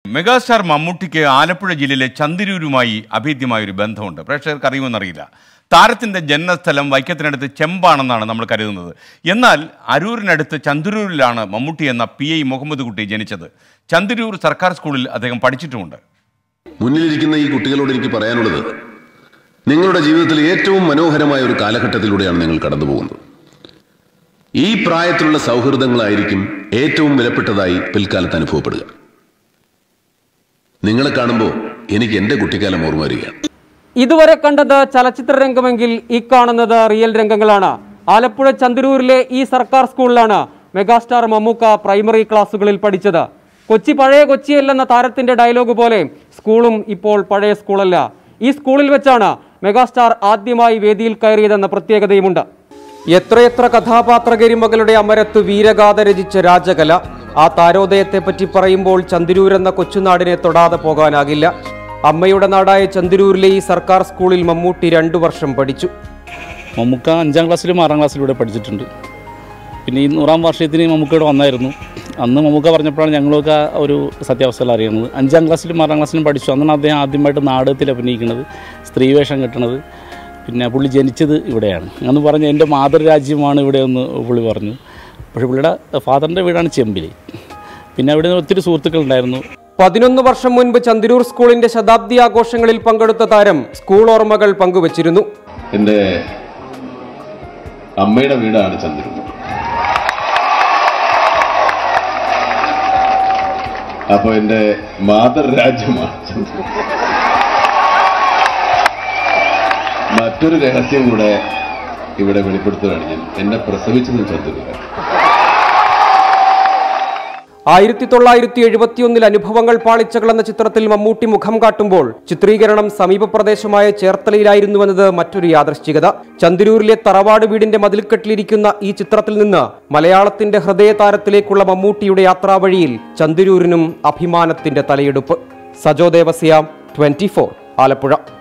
megastar മമ്മൂട്ടിക്ക് ആലപ്പുഴ ജില്ലയിലെ ചന്തിരൂരുമായി അഭേദ്യമായ ഒരു ബന്ധമുണ്ട് പ്രേക്ഷകർക്ക് അറിയുമെന്നറിയില്ല താരത്തിന്റെ ജന്മസ്ഥലം വൈക്കത്തിനടുത്ത് ചെമ്പാണെന്നാണ് നമ്മൾ കരുതുന്നത് എന്നാൽ അരൂരിനടുത്ത് ചന്തിരൂരിലാണ് മമ്മൂട്ടി എന്ന പി ഐ മുഹമ്മദ് കുട്ടി ജനിച്ചത് ചന്തിരൂർ സർക്കാർ സ്കൂളിൽ അദ്ദേഹം പഠിച്ചിട്ടുമുണ്ട് മുന്നിലിരിക്കുന്ന ഈ കുട്ടികളോട് എനിക്ക് പറയാനുള്ളത് നിങ്ങളുടെ ജീവിതത്തിൽ ഏറ്റവും മനോഹരമായ ഒരു കാലഘട്ടത്തിലൂടെയാണ് നിങ്ങൾ കടന്നു പോകുന്നത് ഈ പ്രായത്തിലുള്ള സൗഹൃദങ്ങളായിരിക്കും ഏറ്റവും വിലപ്പെട്ടതായി പിൽക്കാലത്ത് അനുഭവപ്പെടുക നിങ്ങളെ കാണുമ്പോൾ എനിക്ക് എൻ്റെ കുട്ടിക്കാലം ഓർമ്മ വരികയാണ് ഇതുവരെ കണ്ടത് ചലച്ചിത്ര രംഗമെങ്കിൽ ഈ കാണുന്നത് റിയൽ രംഗങ്ങളാണ് ആലപ്പുഴ ചന്ദരൂരിലെ ഈ സർക്കാർ സ്കൂളിലാണ് മെഗാസ്റ്റാർ മമ്മൂക്ക പ്രൈമറി ക്ലാസ്സുകളിൽ പഠിച്ചത് കൊച്ചി പഴയ കൊച്ചിയല്ലെന്ന താരത്തിന്റെ ഡയലോഗ് പോലെ സ്കൂളും ഇപ്പോൾ പഴയ സ്കൂളല്ല ഈ സ്കൂളിൽ വെച്ചാണ് മെഗാസ്റ്റാർ ആദ്യമായി വേദിയിൽ കയറിയതെന്ന പ്രത്യേകതയുമുണ്ട് എത്രയെത്ര കഥാപാത്ര ഗരിമകളുടെ അമരത്ത് വീരഗാഥ രചിച്ച രാജകല ആ താരോദയത്തെ പറ്റി പറയുമ്പോൾ ചന്ദിരൂർ എന്ന കൊച്ചുനാടിനെ തൊടാതെ പോകാനാകില്ല അമ്മയുടെ നാടായ ചന്ദിരൂരിലെ ഈ സർക്കാർ സ്കൂളിൽ മമ്മൂട്ടി രണ്ടു വർഷം പഠിച്ചു മമ്മൂക്ക അഞ്ചാം ക്ലാസ്സിലും ആറാം ക്ലാസ്സിലും ഇവിടെ പഠിച്ചിട്ടുണ്ട് പിന്നെ ഈ നൂറാം വാർഷികത്തിന് മമ്മൂക്ക ഇവിടെ വന്നായിരുന്നു അന്ന് മമ്മൂക്ക പറഞ്ഞപ്പോഴാണ് ഞങ്ങളൊക്കെ ആ ഒരു സത്യാവസ്ഥകൾ അറിയുന്നത് അഞ്ചാം ക്ലാസ്സിലും ആറാം ക്ലാസ്സിലും പഠിച്ചു അന്നാണ് അദ്ദേഹം ആദ്യമായിട്ട് നാടകത്തിൽ അഭിനയിക്കുന്നത് സ്ത്രീവേഷം കെട്ടണത് പിന്നെ പുള്ളി ജനിച്ചത് ഇവിടെയാണ് എന്ന് പറഞ്ഞ് എൻ്റെ മാതൃരാജ്യമാണ് ഇവിടെ എന്ന് പുള്ളി പറഞ്ഞു പക്ഷേ പുള്ളിയുടെ ഫാദറിൻ്റെ വീടാണ് ചെമ്പിൽ പിന്നെ അവിടെ ഒത്തിരി സുഹൃത്തുക്കളുണ്ടായിരുന്നു പതിനൊന്ന് വർഷം മുൻപ് ചന്ദിരൂർ സ്കൂളിന്റെ ശതാബ്ദി ആഘോഷങ്ങളിൽ പങ്കെടുത്ത താരം സ്കൂൾ ഓർമ്മകൾ പങ്കുവച്ചിരുന്നു എൻ്റെ അമ്മയുടെ വീടാണ് ചന്ദ്രൻ അപ്പൊ എൻ്റെ മാതൃരാജ്യമാണ് ചന്ദ്രൻ മറ്റൊരു രഹസ്യം കൂടെ ഇവിടെ വെളിപ്പെടുത്തുകയാണ് ഞാൻ എന്നെ പ്രസവിച്ചതും ചന്ദ്രനാണ് ആയിരത്തി തൊള്ളായിരത്തി എഴുപത്തിയൊന്നിൽ അനുഭവങ്ങൾ പാളിച്ചകൾ എന്ന ചിത്രത്തിൽ മമ്മൂട്ടി മുഖം കാട്ടുമ്പോൾ ചിത്രീകരണം സമീപ പ്രദേശമായ ചേർത്തലയിലായിരുന്നുവെന്നത് മറ്റൊരു യാദൃശ്ചികത ചന്ദിരൂരിലെ തറവാട് വീടിന്റെ മതിൽക്കെട്ടിലിരിക്കുന്ന ഈ ചിത്രത്തിൽ നിന്ന് മലയാളത്തിന്റെ ഹൃദയതാരത്തിലേക്കുള്ള മമ്മൂട്ടിയുടെ യാത്രാവഴിയിൽ ചന്ദിരൂരിനും അഭിമാനത്തിന്റെ തലയെടുപ്പ് സജോ ദേവസ്യാം ട്വന്റി ആലപ്പുഴ